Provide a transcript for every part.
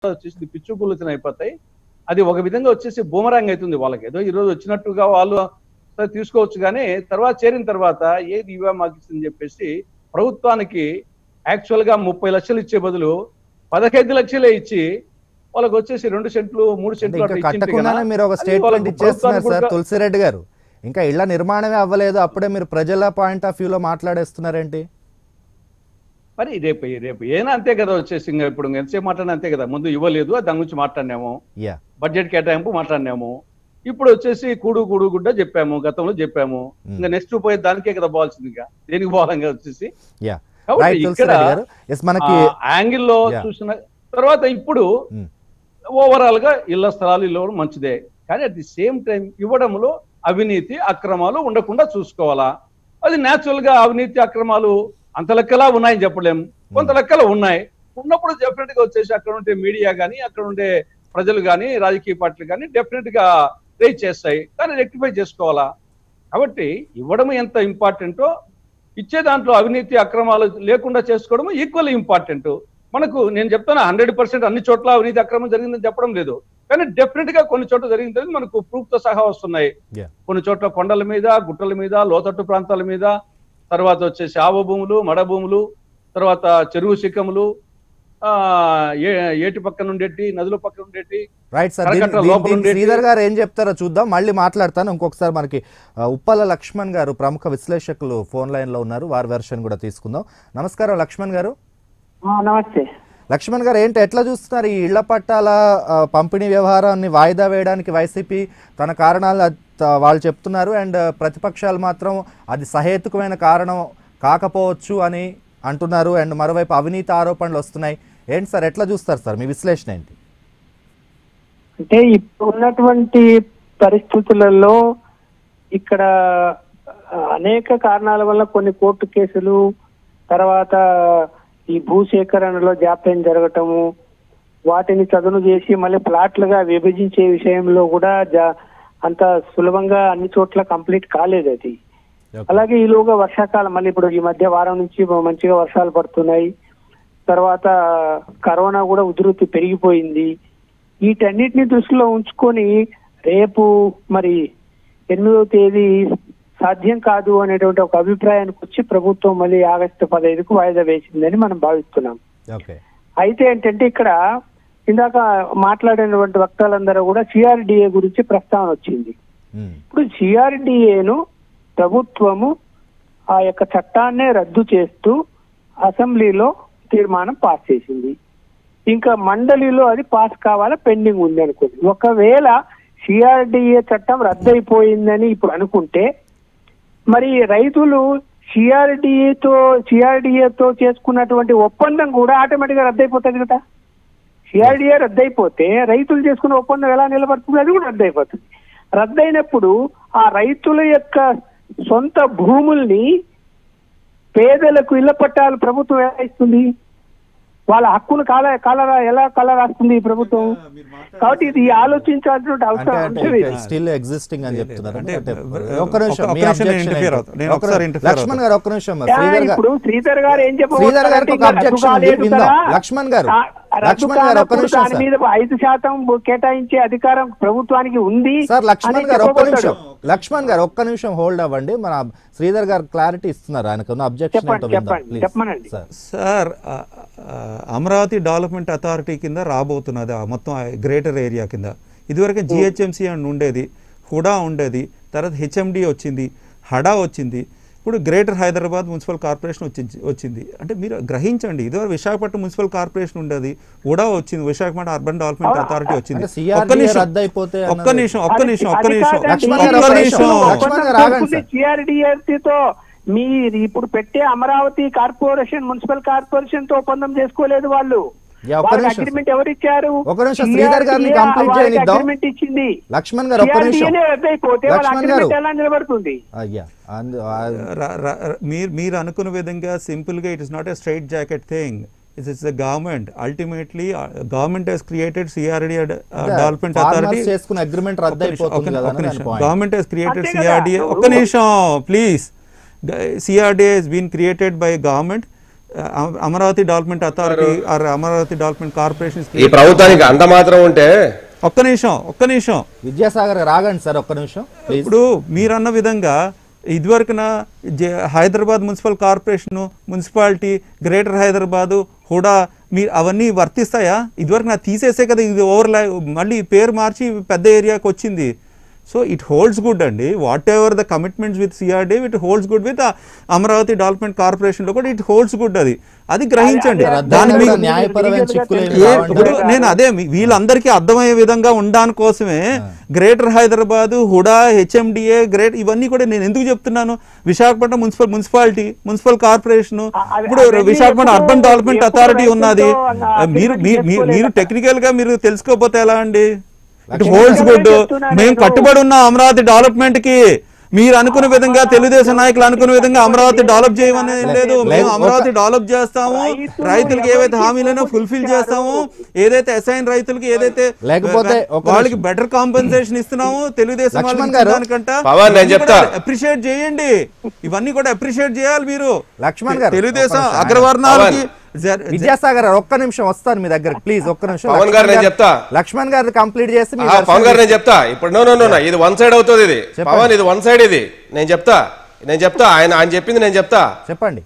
వచ్చేసి పిచ్చు పులుతులు అయిపోతాయి అది ఒక విధంగా వచ్చేసి బూమరాంగ్ అవుతుంది వాళ్ళకి ఏదో ఈ రోజు వచ్చినట్టుగా వాళ్ళు సరే తీసుకోవచ్చు కానీ తర్వాత చేరిన తర్వాత ఏది ఇవా మాకు ఇస్తుందని చెప్పేసి ప్రభుత్వానికి యాక్చువల్ గా ముప్పై లక్షలు ఇచ్చే బదులు పదహైదు లక్షలే ఇచ్చి వాళ్ళకి వచ్చేసి రెండు సెంట్లు మూడు అంటే సెంట్లు ఇంకా అట్లా ఇచ్చింటే కట్టకుండానే గనా, మీరు ఒక అది స్టేట్మెంట్ వాళ్ళకి ఇచ్చేస్తున్నారు సార్ ప్రభుత్వానికి తులసిరెడ్డి గారు ఇంకా ఇళ్ల నిర్మాణమే అవ్వలేదు అప్పుడే మీరు ప్రజల పాయింట్ ఆఫ్ వ్యూలో మాట్లాడేస్తున్నారేంటి మరి రేపు రేపు ఏనా అంతే కదా వచ్చేసి ఇంకా ఇప్పుడు ఎంతసేపు మాట్లాడినా అంతే కదా ముందు ఇవ్వలేదు దాని గురించి మాట్లాడినాము యా బడ్జెట్ కేటాయింపు మాట్లాడినాము ఇప్పుడు వచ్చేసి కూడు కూడు గుడ్డ చెప్పాము గతంలో చెప్పాము ఇంకా నెక్స్ట్ పోయే దానికే కదా పోవాల్సింది ఇంకా దేనికి పోవాలంగా వచ్చేసి యా కాబట్టి రైట్ ఇక్కడ తులసిరెడ్డి గారు ఎస్ మనకి యాంగిల్లో Yeah. చూసిన తర్వాత ఇప్పుడు Hmm. ఓవరాల్ గా ఇళ్ల స్థలాలు ఇవ్వడం మంచిదే కానీ అట్ ది సేమ్ టైం ఇవ్వడంలో అవినీతి అక్రమాలు ఉండకుండా చూసుకోవాలా అది న్యాచురల్ గా అవినీతి అక్రమాలు అంత లెక్కలా ఉన్నాయని చెప్పలేం కొంత లెక్కలు ఉన్నాయి ఉన్నప్పుడు డెఫినెట్ గా వచ్చేసి అక్కడ ఉండే మీడియా గానీ అక్కడ ఉండే ప్రజలు గానీ రాజకీయ పార్టీలు కానీ డెఫినెట్ గా రేజ్ చేస్తాయి కానీ రెక్టిఫై చేసుకోవాలా కాబట్టి ఇవ్వడం ఎంత ఇంపార్టెంటో ఇచ్చే దాంట్లో అవినీతి అక్రమాలు లేకుండా చేసుకోవడం ఈక్వల్ ఇంపార్టెంట్ మనకు నేను చెప్తాను హండ్రెడ్ పర్సెంట్ అన్ని చోట్ల అవినీతి అక్రమం జరిగిందని చెప్పడం లేదు కానీ డెఫినెట్ గా కొన్ని చోట్ల జరిగిందని మనకు ప్రూఫ్ తో సహా వస్తున్నాయి Yeah. కొన్ని చోట్ల కొండల మీద గుట్టల మీద లోతట్టు ప్రాంతాల మీద తర్వాత వచ్చేసి ఆవ భూములు మడ భూములు తర్వాత చెరువు శిఖములు ఆ ఏ- ఏటి పక్కన ఉండేటి నదుల పక్కన ఉండేటి రైట్ సార్ దీని- కరకట్ట దీని- లోపల దీనికి ఉండేటి- శ్రీధర్ గారు ఏం చెప్తారో చూద్దాం మళ్ళీ మాట్లాడతాను ఇంకొకసారి మనకి ఆ, ఉప్పల లక్ష్మణ్ గారు ప్రముఖ విశ్లేషకులు ఫోన్ లైన్ లో ఉన్నారు వారి వెర్షన్ కూడా తీసుకుందాం నమస్కారం లక్ష్మణ్ గారు ఆ, నమస్తే లక్ష్మణ్ గారు ఏంటి ఎట్లా చూస్తున్నారు ఈ ఇళ్ల పట్టాల ఆ, పంపిణీ వ్యవహారాన్ని వాయిదా వేయడానికి వైసీపీ తన కారణాలు అది- త- వాళ్ళు చెప్తున్నారు అండ్ ప్రతిపక్షాలు మాత్రం అది సహేతుకమైన కారణం కాకపోవచ్చు అని అంటున్నారు అండ్ మరోవైపు అవినీతి ఆరోపణలు వస్తున్నాయి ఏంటి సార్ ఎట్లా చూస్తారు సార్ మీ విశ్లేషణ ఏంటి అంటే ఇప్పుడు ఉన్నటువంటి పరిస్థితులలో ఇక్కడ ఆ, అనేక కారణాల వల్ల కొన్ని కోర్టు కేసులు తర్వాత ఈ భూసేకరణలో జాప్యం జరగటము వాటిని చదును చేసి మళ్ళీ ప్లాట్లుగా విభజించే విషయంలో కూడా జా అంత సులభంగా అన్ని చోట్ల కంప్లీట్ కాలేదు అది అలాగే ఈలోగా వర్షాకాలం మళ్ళీ ఇప్పుడు ఈ మధ్య వారం నుంచి మంచిగా వర్షాలు పడుతున్నాయి తర్వాత కరోనా కూడా ఉధృతి పెరిగిపోయింది వీటన్నిటిని దృష్టిలో ఉంచుకొని రేపు మరి ఎనిమిదవ తేదీ సాధ్యం కాదు అనేటువంటి ఒక అభిప్రాయానికి వచ్చి ప్రభుత్వం మళ్ళీ ఆగస్టు పదహైదుకు వాయిదా వేసిందని మనం భావిస్తున్నాం ఓకే అయితే ఏంటంటే ఇక్కడ ఇందాక మాట్లాడినటువంటి వక్తలందరూ కూడా సిఆర్డిఏ గురించి ప్రస్తావన వచ్చింది ఉమ్. ఇప్పుడు సిఆర్డిఏను ప్రభుత్వము ఆ యొక్క చట్టాన్నే రద్దు చేస్తూ అసెంబ్లీలో తీర్మానం పాస్ చేసింది ఇంకా మండలిలో అది పాస్ కావాలా పెండింగ్ ఉంది అనుకుంది ఒకవేళ సిఆర్డిఏ చట్టం రద్దయిపోయిందని ఇప్పుడు అనుకుంటే మరి రైతులు సిఆర్డిఏతో సిఆర్డిఏతో చేసుకున్నటువంటి ఒప్పందం కూడా ఆటోమేటిక్ గా రద్దయిపోతుంది కదా సిఆర్డిఏ రద్దయిపోతే రైతులు చేసుకున్న ఒప్పందం ఎలా నిలబడుతుంది అది కూడా రద్దయిపోతుంది రద్దయినప్పుడు ఆ రైతుల యొక్క సొంత భూముల్ని పేదలకు ఇళ్ల పట్టాలు ప్రభుత్వం ఎలా ఇస్తుంది వాళ్ళ హక్కును కాల కాల ఎలా కాల రాస్తుంది ఈ ప్రభుత్వం కాబట్టి ఇది ఆలోచించాల్సిన అంటే అవసరం అంటే అంశం ఇది. స్టిల్ ఎగ్జిస్టింగ్ అని చెప్తున్నారు అంటే, అంటే ఒక్క- ఒక్క నిమిషం ఒక్క మీ నిమిషం నేను objection interfere ఏంటి? అవుతా. నేను ఒక్క ఒకసారి నిమిషం. interfere లక్ష్మణ్ గారు ఒక్క నిమిషం యా, శ్రీధర్ గారు ఇప్పుడు శ్రీధర్ గారు ఏం శ్రీధర్ గారికి ఒక చెప్పబోతున్నారంటే objection ఇంకా ఉంది. రద్దు విందాం. కాలేదు లక్ష్మణ్ గారు. ఆ, రద్దు లక్ష్మణ్ గారు, ఒక్క కానప్పుడు నిమిషం దాని సార్. మీద ఐదు శాతం కేటాయించే అధికారం ప్రభుత్వానికి ఉంది సార్ లక్ష్మణ్ అని గారు ఒక్క చెప్పబోతాడు. నిమిషం లక్ష్మణ్ గారు ఒక్క నిమిషం హోల్డ్ అవ్వండి మన శ్రీధర్ గారు క్లారిటీ ఇస్తున్నారు ఆయనకు ఉన్న అబ్జెక్షన్ చెప్పండి, ఏంటో విందాం చెప్పండి, ప్లీజ్ చెప్పమనండి. సార్ సార్ ఆ, ఆ, అమరావతి డెవలప్మెంట్ అథారిటీ కింద రాబోతున్నది ఆ మొత్తం గ్రేటర్ ఏరియా కింద ఇదివరకు జిహెచ్ఎంసీ అని ఉండేది హుడా ఉండేది తర్వాత హెచ్ఎండి వచ్చింది హడా వచ్చింది ఇప్పుడు గ్రేటర్ హైదరాబాద్ మున్సిపల్ కార్పొరేషన్ వచ్చింది వచ్చింది అంటే మీరు గ్రహించండి ఇదివరకు విశాఖపట్నం మున్సిపల్ కార్పొరేషన్ ఉండేది హుడా వచ్చింది విశాఖపట్నం అర్బన్ డెవలప్మెంట్ అవునా? అథారిటీ వచ్చింది అంటే CRDA ఒక్క నిమిషం రద్దు అయిపోతే ఒక్క అన్నది- నిమిషం ఒక్క అది- నిమిషం ఒక్క అది నిమిషం కాదండి. లక్ష్మణ్ ఈ గారు ఒక్క నిమిషం. ఒప్పందం లక్ష్మణ్ గారు ఆగండి చేసుకుంటే సార్. CRDA-తో మీరు ఇప్పుడు పెట్టే అమరావతి కార్పొరేషన్ మున్సిపల్ కార్పొరేషన్ తో ఒప్పందం చేసుకోలేదు వాళ్ళు యా, ఒక్క నిమిషం అగ్రిమెంట్ ఎవరు ఇచ్చారు ఒక్క నిమిషం శ్రీధర్ గారిని CRDA complete వాళ్ళకి చేయనిద్దాం. అగ్రిమెంట్ ఇచ్చింది లక్ష్మణ్ గారు ఒక్క నిమిషం CRDA రద్దయిపోతే వాళ్ళ లక్ష్మణ్ గారు అగ్రిమెంట్ ఎలా నిలబడుతుంది అయ్యా అందు- ఆ- ర- ర- ర- మీరు మీరు అనుకున్న విధంగా సింపుల్గా it is not a straight jacket thing it's it's the government ultimately government has created CRD development farmers authority చేసుకున్న అగ్రిమెంట్ రద్దు అయిపోతుంది కదా అని దాని point. గవర్నమెంట్ హెస్ క్రియేటెడ్ అంతే కదా. సిఆర్డిఏ ఒక్క నిమిషం please CRDA has been created by government అమ- Amaravati development authority or Amaravati development corporation ఈ ప్రభుత్వానికి అంత మాత్రం ఉంటే ఒక్క నిమిషం ఒక్క నిమిషం విద్యాసాగర్ గారు రాగండి సార్ ఒక్క నిమిషం ప్లీజ్ ఇప్పుడు మీరన్న విధంగా ఇదివరకున జే- Hyderabad municipal corporation municipality greater Hyderabad HUDA మీరు అవన్నీ వర్తిస్తాయా ఇదివరకు నా తీసేసే కదా ఇది ఓవర్ మళ్ళీ పేరు మార్చి పెద్ద ఏరియాకి వచ్చింది సో ఇట్ హోల్డ్స్ గుడ్ అండి whatever the commitments with CRD it holds good with Amaravati development కార్పొరేషన్లో కూడా ఇట్ హోల్డ్స్ గుడ్ అది అది గ్రహించండి రద్దు దాని అయినా మీద కూడా న్యాయపరమైన చిక్కులు ఏమి ఏ- రావండి. ఇప్పుడు నేను అదే మీ- వీళ్ళందరికీ అర్థమయ్యే విధంగా ఉండడాని కోసమే greater Hyderabad HUDA HMDA great ఇవన్నీ కూడా నేను ఎందుకు చెప్తున్నాను Visakhapatnam municipal municipality municipal corporation అవి- ఇప్పుడు అవన్నీ విశాఖపట్నం ఎప్పుడో- అర్బన్ డెవలప్మెంట్ ఎప్పుడో అథారిటీ ఉన్నది రైతులతో అన్న మీరు agreement మీరు- మీరు- మీరు చేసుకోలేదా? టెక్నికల్ గా మీరు తెలుసుకోకపోతే ఎలా అండి ఇట్ లక్ష్మణ్ హోల్డ్స్ గారు గుడ్ చెప్తున్నా మేము నేను. కట్టుబడి ఉన్న అమరావతి డెవలప్మెంట్ కి మీరు అనుకున్న విధంగా తెలుగుదేశం నాయకులు అనుకున్న విధంగా అమరావతి డెవలప్ చేయమని లేదు మేము లేదు, అమరావతి ఒక- డెవలప్ చేస్తాము రైతులు రైతులకి ఏవైతే ఎవరికి హామీలైనా ఫుల్ఫిల్ ఇచ్చారో చేస్తాము ఏదైతే అసైన్ రైతులకి ఏదైతే లేకపోతే ఒక వాళ్ళకి బెటర్ కాంపెన్సేషన్ ఇస్తున్నాము తెలుగుదేశం లక్ష్మణ్ గారు. పవన్, నేను చెప్తా. అప్రిషియేట్ చేయండి ఇవన్నీ కూడా అప్రిషియేట్ చేయాలి మీరు లక్ష్మణ్ గారు, తెలుగుదేశం ఒక్క నిమిషం. అగ్రవర్ణాలకి జర- విద్యాసాగర్ గారు ఒక్క నిమిషం వస్తాను మీ దగ్గర ప్లీజ్ ఒక్క నిమిషం పవన్ గారు లక్ష్మణ్ నేను గారు- చెప్తా. లక్ష్మణ్ గారు కంప్లీట్ చేసి మీ ఆ, version పవన్ గారు నేను చెప్తా ఇప్పుడు నో నో నో నో, ఇది వన్ సైడ్ అవుతుంది ఇది చెప్పండి. పవన్ ఇది వన్ సైడ్ ఇది నేను చెప్తా నేను చెప్తా ఆయన ఆయన చెప్పింది నేను చెప్తా చెప్పండి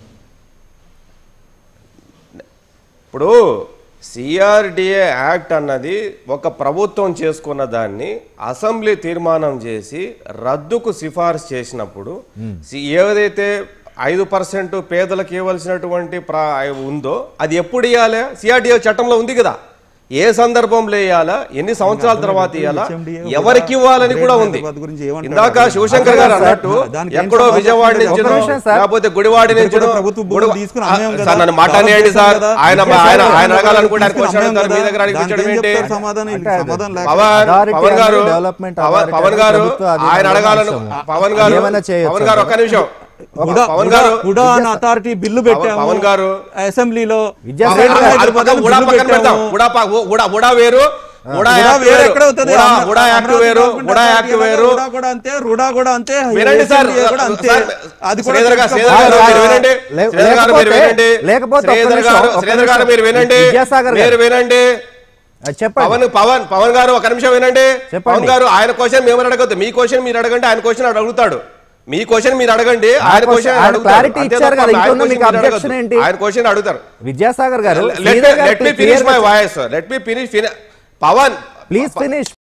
ఇప్పుడు సిఆర్డిఏ యాక్ట్ అన్నది ఒక ప్రభుత్వం చేసుకున్న దాన్ని అసెంబ్లీ తీర్మానం చేసి రద్దుకు సిఫార్సు చేసినప్పుడు సి- ఏదైతే ఐదు పర్సెంట్ పేదలకు ఇవ్వాల్సినటువంటి ప్రా ఉందో అది ఎప్పుడు ఇవ్వాలి సిఆర్డిఏ చట్టంలో ఉంది కదా ఏ సందర్భంలో ఇవ్వాలా ఎన్ని సంవత్సరాల తర్వాత ఇవ్వాలా HMDA ఎవరికి ఇవ్వాలని కూడా గ్రేటర్ ఉంది హైదరాబాద్ గురించి ఏమంటారు? ఇందాక శివశంకర్ గారు సార్, అన్నట్టు దానికి ఏం ఎక్కడో సంబంధం? విజయవాడ ఒక్క నుంచి నిమిషం సార్. లేకపోతే గుడివాడ ఇక్కడ నుంచి కూడా ప్రభుత్వ భూములు తీసుకుని అమ్మేం కదా. సార్ నన్ను మాట్లాడేయండి సార్ కదా. ఆయన విజయసాయి ఆయన గారు ఆయన అడగాలనుకుంటే ఆయన తీసుకుని క్వశ్చన్ అమ్మేం అడుగుతారు మీ కదా. దగ్గర అడిగించడం దానికి ఏం ఏంటి చెప్తారు సమాధానం అంటే అది సమాధానం లేక పవన్ Authority పవన్ గారు అనేది development పవన్ authority పవన్ అనేది గారు ప్రభుత్వ అధీనంలో ఆయన అడగాలను అంశం. పవన్ గారు ఏమైనా చేయొచ్చు పవన్ గారు ఒక్క నిమిషం హుడా- పవన్ హుడా- గారు హుడా అన్న అథారిటీ బిల్లు పెట్టాము పవన్ గారు అసెంబ్లీలో విద్యాసాగర్ గ్రేటర్ గారు- అది హైదరాబాద్ పక్కన అని ఉడా బిల్లు పక్కన పెడతాం పెట్టాము. ఉడా ప- ఉడా ఉడా వేరు ఉడా రుడా యాక్ట్ వేరు వేరు ఎక్కడ అవుతుంది? ఉడా అమరా- ఉడా యాక్ట్ అమరావతి వేరు డెవలప్మెంట్ ఉడా అథారిటీ యాక్ట్ అలాగే వేరు రుడా కూడా అంతే రుడా కూడా అంతే వినండి సార్ HMDA కూడా అంతే సార్, అది కూడా శ్రీధర్ గారు శ్రీధర్ కాదు, గారు కాదు. మీరు వినండి లే- శ్రీధర్ గారు మీరు లేకపోతే- వినండి లేకపోతే ఒక్క శ్రీధర్ నిమిషం, గారు ఒక్క శ్రీధర్ గారు నిమిషం. మీరు వినండి విద్యాసాగర్ గారు. మీరు వినండి అది చెప్పండి పవన్ పవన్ పవన్ గారు ఒక నిమిషం వినండి చెప్పండి. పవన్ గారు ఆయన క్వశ్చన్ మేము అడగద్దు మీ క్వశ్చన్ మీరు అడగండి ఆయన క్వశ్చన్ అడుగుతాడు మీ క్వశ్చన్ మీరు అడగండి ఆయన question- క్వశ్చన్ ఆయన అడుగుతాడు clarity అంతే ఇచ్చారు తప్ప కదా, ఆయన ఇంకొన్న question మీకు మీరు objection అడగొద్దు. ఏంటి? ఆయన క్వశ్చన్ అడుగుతారు విద్యాసాగర్ గారు లెట్ శ్రీధర్ గారు లెట్ మీ clear ఫినిష్ గా my voice let me finish Pawan please finish